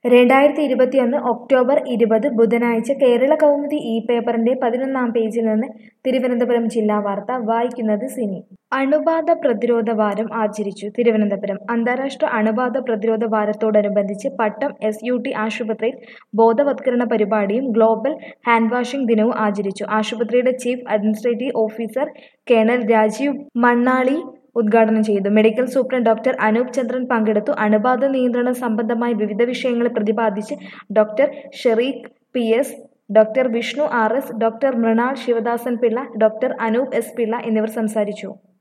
രണ്ടായിരത്തി ഇരുപത്തിയൊന്ന് ഒക്ടോബർ ഇരുപത് ബുധനാഴ്ച കേരള കൗമുദി ഇ പേപ്പറിന്റെ പതിനൊന്നാം പേജിൽ നിന്ന് തിരുവനന്തപുരം ജില്ലാ വാർത്ത വായിക്കുന്നത് സിനി അണുബാധ പ്രതിരോധ വാരം ആചരിച്ചു തിരുവനന്തപുരം അന്താരാഷ്ട്ര അണുബാധ പ്രതിരോധ വാരത്തോടനുബന്ധിച്ച് പട്ടം എസ് യു ടി ആശുപത്രിയിൽ ബോധവത്കരണ പരിപാടിയും ഗ്ലോബൽ ഹാൻഡ് വാഷിംഗ് ദിനവും ആചരിച്ചു ആശുപത്രിയുടെ chief administrative officer colonel Rajeev Mannali ഉദ്ഘാടനം ചെയ്തു medical superintendent doctor Anoop Chandran പങ്കെടുത്തു അണുബാധ നിയന്ത്രണം സംബന്ധമായ വിവിധ വിഷയങ്ങൾ പ്രതിപാദിച്ച് doctor Shereekh P S doctor Vishnu R S doctor Mrinal Sivadasan Pillai doctor Anoop S Pillai എന്നിവർ സംസാരിച്ചു